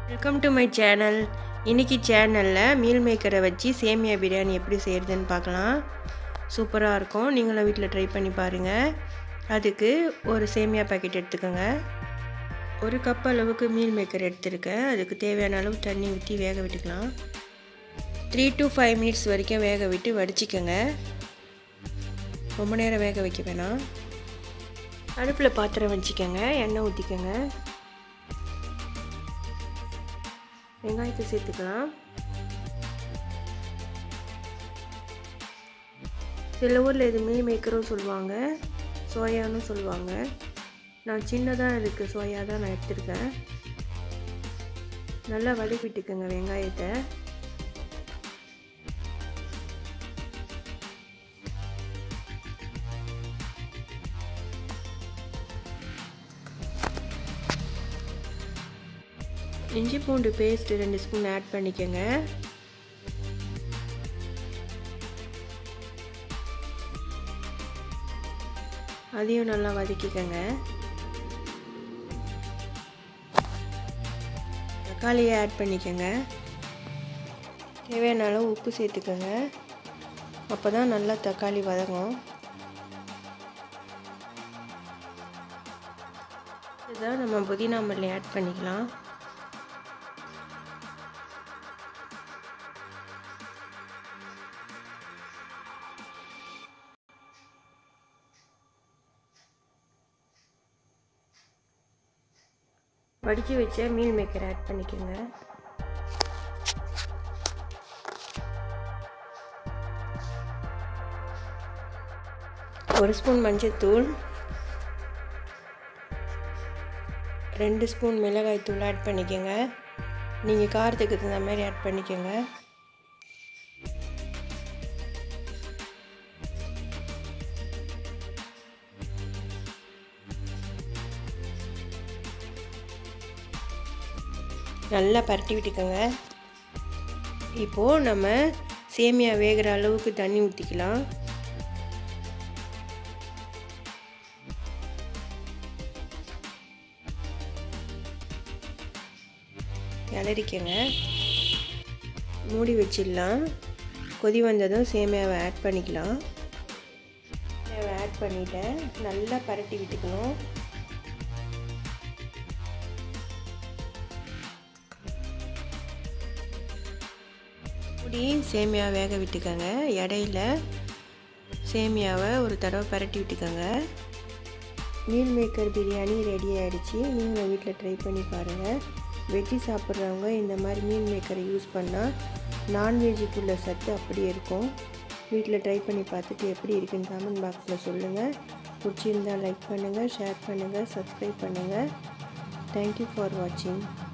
welcome to my channel இன்றைக்கி சேனலில் meal மேக்கரை வச்சு சேமியா பிரியாணி எப்படி செய்கிறதுன்னு பார்க்கலாம் சூப்பராக இருக்கும் நீங்களும் வீட்டில் ட்ரை பண்ணி பாருங்கள் அதுக்கு ஒரு சேமியா பாக்கெட் எடுத்துக்கோங்க ஒரு கப் அளவுக்கு மீல் மேக்கர் எடுத்துருக்கேன் அதுக்கு தேவையான அளவு தண்ணி ஊற்றி வேக விட்டுக்கலாம் த்ரீ டு ஃபைவ் மினிட்ஸ் வரைக்கும் வேக விட்டு வடிச்சிக்கோங்க ரொம்ப நேரம் வேக வைக்க வேணாம் அடுப்பில் பாத்திரம் வச்சுக்கோங்க எண்ணெய் ஊற்றிக்கோங்க வெங்காயத்தை சேர்த்துக்கலாம் சில ஊரில் இது மீல் மேக்கரும் சொல்லுவாங்க சோயான்னு சொல்லுவாங்க நான் சின்னதாக இருக்குது சோயா தான் நான் எடுத்திருக்கேன் நல்லா வதக்கிட்டுக்கோங்க வெங்காயத்தை இஞ்சி பூண்டு பேஸ்ட் ரெண்டு ஸ்பூன் ஆட் பண்ணிக்கோங்க அதையும் நல்லா வதக்கிக்கோங்க தக்காளியை ஆட் பண்ணிக்கோங்க தேவையான அளவு உப்பு சேர்த்துக்கோங்க அப்போ தான் நல்லா தக்காளி வதங்கும் இதுதான் நம்ம புதினா மல்லி ஆட் பண்ணிக்கலாம் வடித்து வச்ச மீல் மேக்கர் ஆட் பண்ணிக்கோங்க ஒரு ஸ்பூன் மஞ்சள்தூள் ரெண்டு ஸ்பூன் மிளகாய் தூள் ஆட் பண்ணிக்கோங்க நீங்கள் காரத்துக்கு தகுந்த மாதிரி ஆட் பண்ணிக்கோங்க நல்லா பரட்டி விட்டுக்கோங்க இப்போது நம்ம சேமியா வேகிற அளவுக்கு தண்ணி ஊற்றிக்கலாம் கிளறிக்கங்க மூடி வச்சிடலாம் கொதி வந்ததும் சேமியாவை ஆட் பண்ணிக்கலாம் சேமியாவை ஆட் பண்ணிவிட்டேன் நல்லா பரட்டி விட்டுக்கணும் இப்படி சேமியா வேக விட்டுக்கோங்க இடையில சேமியாவை ஒரு தடவை பரட்டி விட்டுக்கோங்க மீல் மேக்கர் பிரியாணி ரெடி ஆகிடுச்சு நீங்களும் வீட்டில் ட்ரை பண்ணி பாருங்கள் வெஜ்ஜி சாப்பிட்றவங்க இந்த மாதிரி மீல் மேக்கரை யூஸ் பண்ணால் நான்வெஜ்ஜுக்குள்ள சத்து அப்படியே இருக்கும் வீட்டில் ட்ரை பண்ணி பார்த்துட்டு எப்படி இருக்குன்னு கமெண்ட் பாக்ஸில் சொல்லுங்கள் பிடிச்சிருந்தால் லைக் பண்ணுங்கள் ஷேர் பண்ணுங்கள் சப்ஸ்கிரைப் பண்ணுங்கள் தேங்க்யூ ஃபார் வாட்சிங்